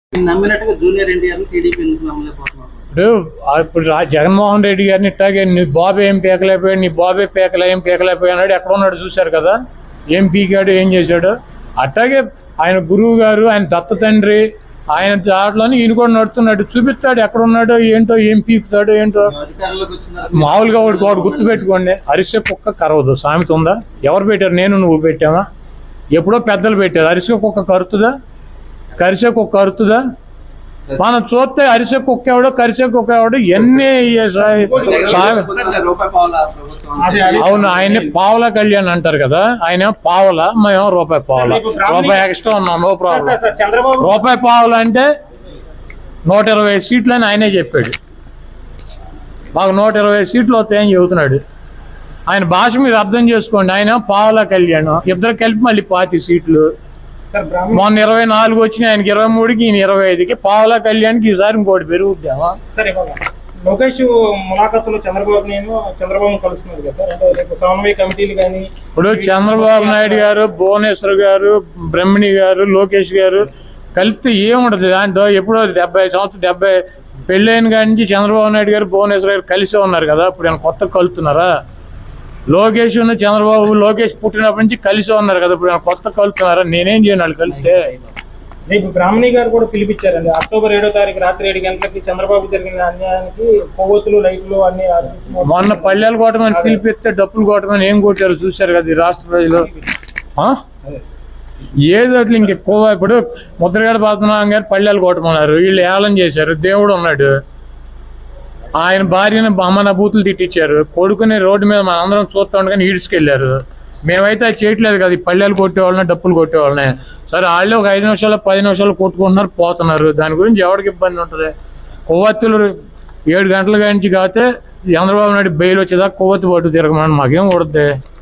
నేను నమ్మినట్టుగా junior NTR TDP ఎందుకు నమ్మలేకపోతున్నాను ఇప్పుడు ఆ ఇప్పుడు రా- జగన్మోహన్ రెడ్డి గారిని ఇట్టాగే నీ బాబు ఏం పీకలేకపోయాడు నీ బాబే పీకలే ఏం పీకలేకపోయాడు ఎక్కడ ఉన్నాడు చూశారు కదా ఏం పీకాడు ఏం చేశాడు అట్టాగే ఆయన గురువు గారు ఆయన దత్త తండ్రి ఆయన దాంట్లోనే ఈయన కూడా నడుతున్నాడు చూపిస్తాడు ఎక్కడ ఉన్నాడో ఏంటో ఏం పీకుతాడో ఏంటో అధికారంలోకి వచ్చిన మామూలుగా వాడు వాడు గుర్తు పెట్టుకోండి అరిసె కుక్క కరవదు సామెత ఉందా ఎవరు పెట్టారు నేను నువ్వు పెట్టావా ఎప్పుడో పెద్దలు పెట్టారు అరిసె కుక్క కరుతుందా కరిసె కుక్క కరుతుందా మనం చూస్తే అరిసె కుక్క ఎవడో కరిసె కుక్క ఎవడో ఎన్ని సా- రూపాయి పావుల ప్రభుత్వం అవును ఆయన్ని పావల కళ్యాణ్ అంటారు కదా ఆయన పావల మేము రూపాయి పావల రూపాయి ఎక్స్ట్రా ఉన్నాం నో ప్రాబ్లం చంద్రబాబు రూపాయి పావులు అంటే నూట ఇరవై సీట్లు అని ఆయనే చెప్పాడు మాకు నూట ఇరవై సీట్లు వస్తాయని చెబుతున్నాడు ఆయన భాష మీరు అర్థం చేసుకోండి ఆయన పావుల కళ్యాణ్ ఇద్దరు కలిపి మళ్ళీ పాతి సీట్లు సార్ బ్రాహ్మణ మొన్న ఇరవై నాలుగు వచ్చినాయి ఆయనకి ఇరవై మూడుకి ఈయన ఇరవై ఐదుకి పావుల కళ్యాణ్కి ఈసారి ఇంకోటి పెరుగుద్దామా సార్ ఇవాళ లోకేష్ ములాఖాతులో చంద్రబాబు నేను చంద్రబాబు కలుస్తున్నారు కదా సార్ అంటే రేపు సమన్వయ కమిటీలు కానీ ఇప్పుడు చంద్రబాబు నాయుడు గారు భువనేశ్వర్ గారు బ్రహ్మణి గారు లోకేష్ గారు కలిస్తే ఏముండదు దాంతో ఎప్పుడో డెబ్బై సంవత్సరం డెబ్బై పెళ్ళైన కాడి నుంచి చంద్రబాబు నాయుడు గారు భువనేశ్వర్ గారు కలిసే ఉన్నారు కదా ఇప్పుడు ఆయన కొత్త కలుతున్నారా లోకేష్ ఉన్న చంద్రబాబు లోకేష్ పుట్టినప్పటి నుంచి కలిసే ఉన్నారు కదా ఇప్పుడు ఆయన కొత్త కలుతున్నారా నేనేం చేయను వాళ్ళు కలిస్తే రేపు బ్రాహ్మణి గారు కూడా పిలిపించారండి అక్టోబర్ ఏడో తారీఖు రాత్రి ఏడు గంటలకి చంద్రబాబు జరిగిన అన్యాయానికి కొవ్వొత్తులు లైట్లు అన్ని అర్పించిన- మొన్న పల్లెలు కొట్టమని పిలిపిస్తే డప్పులు కొట్టమని ఏం కొట్టారు చూశారు కదా ఈ రాష్ట్ర ప్రజలు ఆ? ఏదో అట్లా ఇంకెక్కువ ఇప్పుడు ముద్రగడ పద్మనాభం గారు పల్లెలు కొట్టమన్నారు వీళ్ళు ఏలం చేశారు దేవుడు ఉన్నాడు ఆయన భార్యను అమ్మన బూతులు తిట్టించారు కొడుకుని రోడ్డు మీద మన అందరం చూస్తూ ఉండగానే ఈడ్చుకెళ్ళారు మేమైతే అది చేయట్లేదు కదా ఈ పల్లెలు కొట్టేవాళ్ళని డప్పులు కొట్టేవాళ్ళని సరే వాళ్ళు ఒక ఐదు నిమిషాలు పది నిమిషాలు కొట్టుకుంటున్నారు పోతున్నారు దాని గురించి ఎవరికి ఇబ్బంది ఉంటుంది కొవ్వొత్తులు ఏడు గంటల నుంచి కాతే చంద్రబాబు నాయుడు బెయిల్ వచ్చేదాకా కొవ్వొత్తి పట్టు తిరగమని మాకేం కొడుద్ది